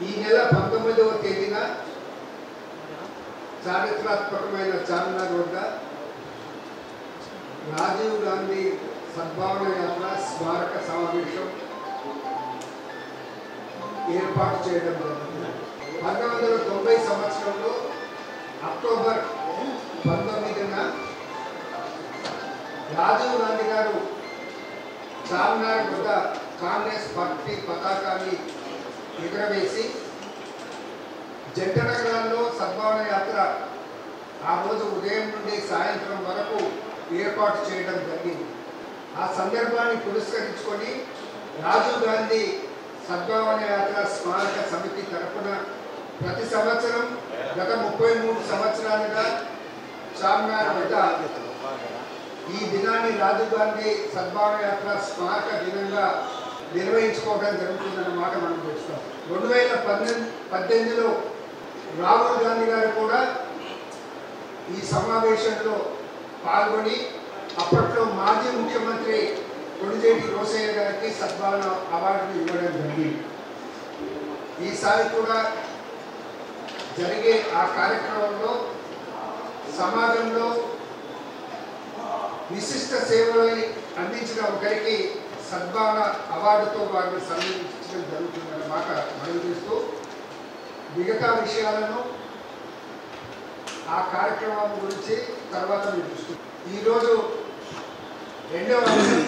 ఈ నెల పంతొమ్మిదవ తేదీన చారిత్రాత్మకమైన చార్మినార్ వద్ద రాజీవ్ గాంధీ సద్భావన యాత్ర స్మారక సమావేశం ఏర్పాటు చేయడం జరిగింది పంతొమ్మిది వందల తొంభై సంవత్సరంలో అక్టోబర్ పంతొమ్మిదిన రాజీవ్ గాంధీ గారు చార్మినార్ వద్ద కాంగ్రెస్ పార్టీ పతాకాన్ని ఎగురవేసి జంట నగరాల్లో సద్భావన యాత్ర ఆ రోజు ఉదయం నుండి సాయంత్రం వరకు ఏర్పాటు చేయడం జరిగింది ఆ సందర్భాన్ని పురస్కరించుకొని రాజీవ్ గాంధీ సద్భావన యాత్ర స్మారక సమితి తరపున ప్రతి సంవత్సరం గత ముప్పై మూడు సంవత్సరాలుగా చార్మినార్ వద్ద ఈ దినాన్ని రాజీవ్ గాంధీ సద్భావన యాత్ర స్మారక దినంగా నిర్వహించుకోవడం జరుగుతుందన్నమాట మనం చూస్తాం రెండు వేల పద్దెనిమిది పద్దెనిమిదిలో రాహుల్ గాంధీ గారు కూడా ఈ సమావేశంలో పాల్గొని అప్పట్లో మాజీ ముఖ్యమంత్రి కొడిజేటి రోసయ్య గారికి సద్భావన అవార్డును ఇవ్వడం జరిగింది ఈసారి కూడా జరిగే ఆ కార్యక్రమంలో సమాజంలో విశిష్ట సేవలని అందించిన ఒకరికి సద్భావన అవార్డుతో వారిని సన్మానించడం జరుగుతుందన్నమాట మనం చేస్తూ మిగతా విషయాలను ఆ కార్యక్రమం గురించి తర్వాత మీరు చూస్తూ ఈరోజు రెండవ అంశం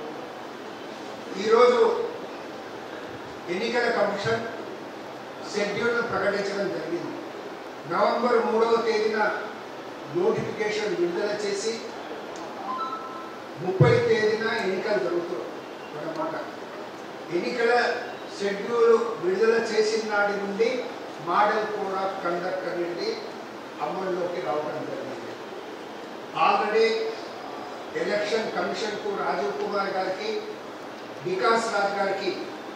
ఈరోజు ఎన్నికల కమిషన్ షెడ్యూల్ను ప్రకటించడం జరిగింది నవంబర్ మూడవ తేదీన నోటిఫికేషన్ విడుదల చేసి ముప్పై తేదీన ఎన్నికలు జరుగుతాయి అన్నమాట ఎన్నికల షెడ్యూల్ విడుదల చేసిన నాటి నుండి మోడల్ కోడ్ ఆఫ్ కండక్ట్ అనేది అమల్లోకి రావడం జరిగింది ఆల్రెడీ ఎలక్షన్ కమిషన్కు రాజీవ్ కుమార్ గారికి వికాస్ రాజ్ గారికి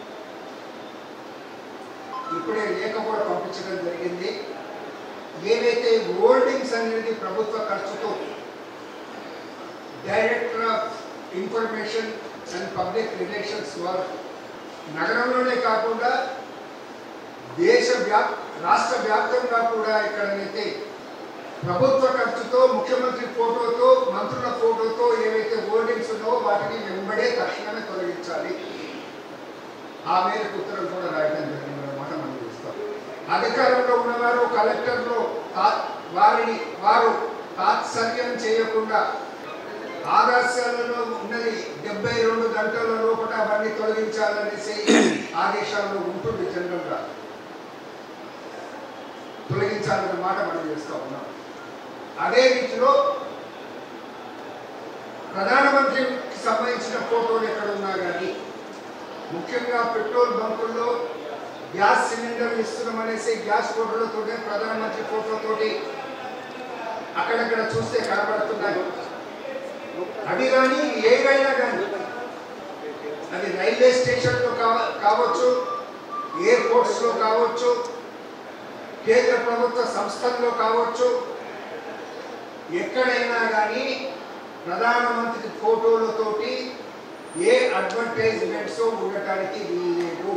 ఇప్పుడే లేఖ కూడా పంపించడం జరిగింది ఏవైతే హోల్డింగ్స్ అనేది ప్రభుత్వ ఖర్చుతో director of information and public relations వారు నగరంలోనే కాకుండా దేశ వ్యాప్ రాష్ట్ర వ్యాప్తంగా కూడా ఎక్కడనైతే ప్రభుత్వ ఖర్చుతో ముఖ్యమంత్రి ఫోటోతో మంత్రుల ఫోటోతో ఏవైతే హోర్డింగ్స్ ఉన్నావో వాటిని వెంబడే తక్షణమే తొలగించాలి ఆ మేరకు ఉత్తరం కూడా రాయడం జరిగింది అన్నమాట మనం చూస్తాం అధికారంలో ఉన్నవారు కలెక్టర్లు తా- వారిని వారు తాత్సర్యం చేయకుండా ఆదర్శాలలో ఉన్నది డెబ్బై రెండు గంటల లోపల అవన్నీ తొలగించాలనేసి ఆదేశాల్లో ఉంటుంది జనరల్గా తొలగించాలన్న మాట మనం చేస్తూ ఉన్నాం అదే రీతిలో ప్రధానమంత్రికి సంబంధించిన ఫోటోలు ఎక్కడ ఉన్నా కానీ ముఖ్యంగా పెట్రోల్ బంకుల్లో గ్యాస్ సిలిండర్లు ఇస్తున్నామనేసి గ్యాస్ ఫోటోలతోనే ప్రధానమంత్రి ఫోటోతోటి అక్కడక్కడ చూస్తే కనబడుతున్నాయి అవి కానీ ఏవైనా కానీ అది రైల్వే స్టేషన్లో కావ కావచ్చు ఎయిర్పోర్ట్స్లో కావచ్చు కేంద్ర ప్రభుత్వ సంస్థల్లో కావచ్చు ఎక్కడైనా కానీ ప్రధానమంత్రి ఫోటోలతోటి ఏ అడ్వర్టైజ్మెంట్స్ ఉండటానికి వీల్లేదు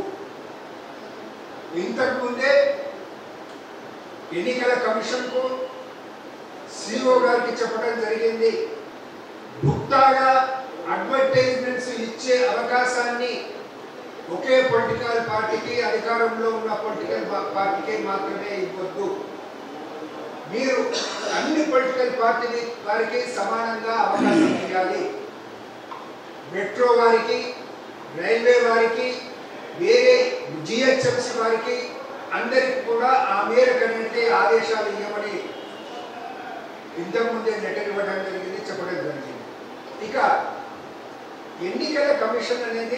ఇంతకుముందే ఎన్నికల కమిషన్కు సిఓ గారికి చెప్పడం జరిగింది గుప్తాగా అడ్వర్టైజ్మెంట్స్ ఇచ్చే అవకాశాన్ని ఒకే పొలిటికల్ పార్టీకి అధికారంలో ఉన్న పొలిటికల్ పార్టీకి మాత్రమే ఇవ్వద్దు మీరు అన్ని పొలిటికల్ పార్టీని వారికి సమానంగా అవకాశం ఇవ్వాలి మెట్రో వారికి రైల్వే వారికి వేరే జిహెచ్ఎంసీ వారికి అందరికి కూడా ఆ మేరకనైతే ఆదేశాలు ఇవ్వమని ఇంతకుముందే లెటర్ ఇవ్వడం జరిగింది చెప్పడం జరిగింది ఇక ఎన్నికల కమిషన్ అనేది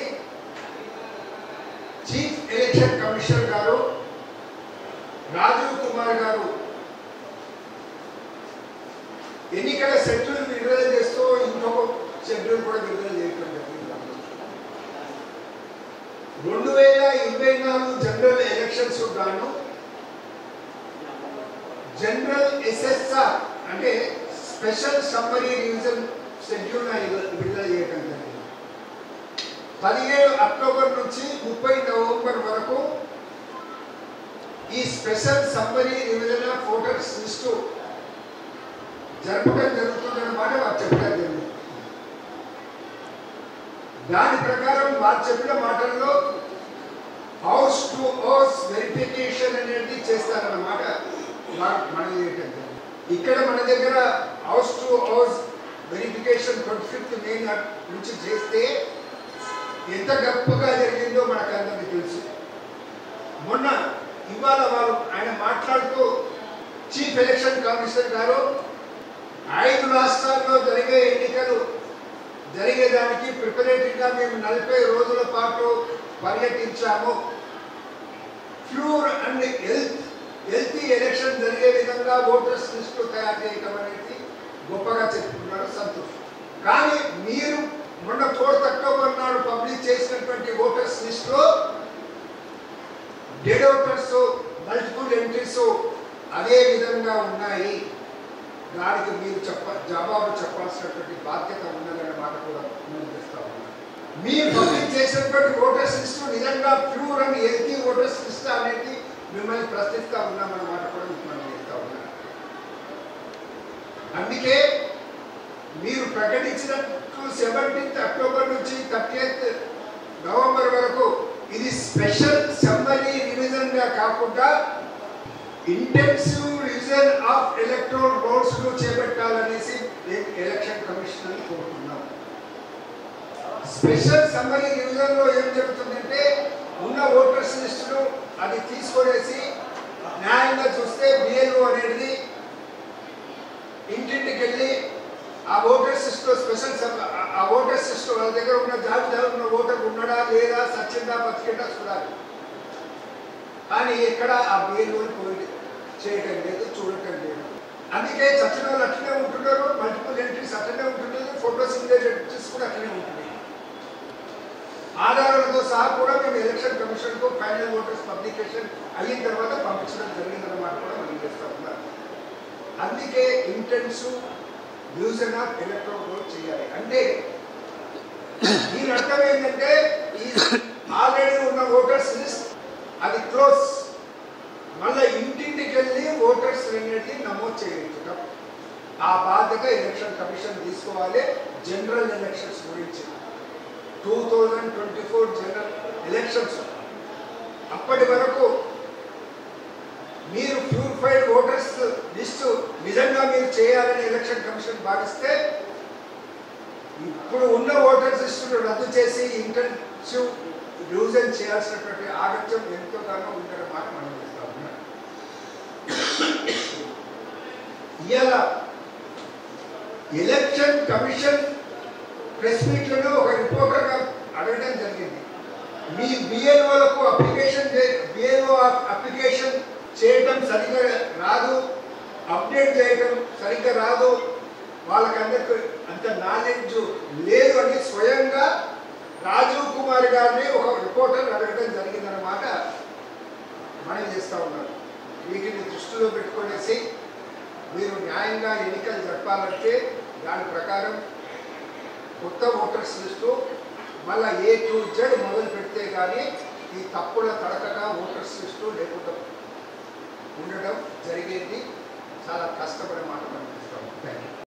చీఫ్ ఎలక్షన్ కమిషనర్ గారు రాజీవ్ కుమార్ గారు ఎన్నికల షెడ్యూల్ విడుదల చేస్తూ ఇంకొక షెడ్యూల్ కూడా విడుదల చేయడం జరిగింది రెండు వేల ఇరవై నాలుగు జనరల్ ఎలక్షన్స్ గాను జనరల్ ఎస్ఎస్ఆర్ అంటే స్పెషల్ సమ్మరీ రివిజన్ షెడ్యూల్ విడుదల చేయడం జరిగింది పదిహేడు అక్టోబర్ నుంచి ముప్పై నవంబర్ వరకు ఈ special summary revision of voters list జరపడం జరుగుతుందన్నమాట వారు చెప్పడం జరిగింది దాని ప్రకారం వారు చెప్పిన మాటల్లో హౌస్ టు హౌస్ వెరిఫికేషన్ అనేది చేస్తారన్నమాట వారు మన ఏంటంటే ఇక్కడ మన దగ్గర house to house verification twenty fifth May నాటి నుంచి చేస్తే ఎంత గొప్పగా జరిగిందో మనకు అందరికీ తెలుసు మొన్న ఇవాళ వారు ఆయన మాట్లాడుతూ చీఫ్ ఎలక్షన్ కమిషనర్ గారు ఐదు రాష్ట్రాల్లో జరిగే ఎన్నికలు జరిగేదానికి ప్రిపరేటరీగా మేము నలభై రోజుల పాటు పర్యటించాము pure and health healthy election జరిగే విధంగా ఓటర్స్ లిస్టు తయారు చేయడం అనేది గొప్పగా చెప్పుకున్నారు సంతోషం కానీ మీరు మొన్న ఫోర్త్ అక్టోబర్ నాడు పబ్లిష్ చేసినటువంటి ఓటర్స్ లిస్టులో డెడ్ ఓటర్స్ మల్టిపుల్ ఎంట్రీస్ అదే విధంగా ఉన్నాయి దానికి మీరు చెప్ప జవాబు చెప్పాల్సినటువంటి బాధ్యత ఉన్నదనే మాట కూడా నేను చేస్తా ఉన్నాను మీరు పబ్లిక్ చేసినటువంటి ఓటర్స్ లిస్ట్ నిజంగా pure and healthy voters list అనేది మిమ్మల్ని ప్రశ్నిస్తా ఉన్నామన్న మాట కూడా మీకు మనం చెప్తా ఉన్నాను అందుకే మీరు ప్రకటించినట్టు సెవెంటీన్త్ అక్టోబర్ నుంచి థర్టీఎత్ నవంబర్ వరకు ఇది స్పెషల్ సమ్మరీ రివిజన్ గా కాకుండా intensive revision of electoral rolls ను చేపట్టాలనేసి ఎ- ఎలక్షన్ కమిషన్ అని కోరుతున్నాం స్పెషల్ సమ్మరీ రివిజన్ లో ఏం జరుగుతుందంటే ఉన్న ఓటర్స్ లిస్టును అది తీసుకొనేసి న్యాయంగా చూస్తే బిఎల్ఓ అనేది ఇంటింటికి వెళ్ళి ఆ ఓటర్స్ లిస్ట్ స్పెషల్ సబ్ ఆ- ఆ ఓటర్స్ లిస్ట్ వాళ్ళ దగ్గర ఉన్న జాబితాలో ఉన్న ఓటర్ ఉన్నాడా లేదా సచ్చిందా బతికిందా చూడాలి కానీ ఎక్కడ ఆ బిఎల్ఓని పోయి చేయటం లేదు చూడటం లేదు అందుకే చచ్చిన వాళ్ళు అట్లనే ఉంటున్నారు మల్టిపుల్ ఎంట్రీస్ అట్లనే ఉంటున్నారు ఫోటో సింగల్ ఎంట్రీస్ కూడా అట్లనే ఉంటున్నాయి ఆధారాలతో సహా కూడా మేము ఎలక్షన్ కమిషన్ కు ఫైనల్ ఓటర్స్ పబ్లికేషన్ అయిన తర్వాత పంపించడం జరిగిందన్నమాట కూడా మనం చేస్తా ఉన్నాం అందుకే ఇంటెన్సివ్ యూజన్ ఆఫ్ ఎలక్ట్రాన్ రోల్ చేయాలి అంటే దీని అర్థం ఏంటంటే ఈ ఆల్రెడీ ఉన్న ఓటర్స్ లిస్ట్ అది క్లోజ్ మళ్ళీ ఇంటింటికి వెళ్ళి ఓటర్స్ అనేది నమోదు చేయించడం ఆ బాధ్యత ఎలక్షన్ కమిషన్ తీసుకోవాలి జనరల్ ఎలక్షన్స్ గురించి two thousand twenty four general elections అప్పటి వరకు మీరు ప్యూరిఫైడ్ ఓటర్స్ లిస్టు నిజంగా మీరు చేయాలని ఎలక్షన్ కమిషన్ భావిస్తే ఇప్పుడు ఉన్న ఓటర్స్ లిస్టును రద్దు చేసి ఇంటెన్సివ్ రివిజన్ చేయాల్సినటువంటి ఆగత్యం ఎంతోగానో ఉందన్న మాట మనం చేస్తా ఉన్నాం ఇవాళ ఎలక్షన్ కమిషన్ ప్రెస్ మీట్లలో ఒక రిపోర్టర్గా అడగడం జరిగింది మీ బిఎల్ఓలకు అప్లికేషన్ బిఎల్ఓ అప్లికేషన్ చేయటం సరిగ్గా రాదు అప్డేట్ చేయటం సరిగ్గా రాదు వాళ్ళకందరికి అంత నాలెడ్జ్ లేదు అని స్వయంగా రాజీవ్ కుమార్ గారిని ఒక రిపోర్టర్ అడగడం జరిగిందన్నమాట మనం చేస్తూ ఉన్నారు వీటిని దృష్టిలో పెట్టుకునేసి మీరు న్యాయంగా ఎన్నికలు జరపాలంటే దాని ప్రకారం కొత్త ఓటర్స్ లిస్టు మళ్ళా ఏ టు జెడ్ మొదలు పెడితే కానీ ఈ తప్పుల తడకగా ఓటర్స్ లిస్టు లేకుండా ఉండడం జరిగేది చాలా కష్టపడే మాట మనం చూస్తాం థ్యాంక్ యూ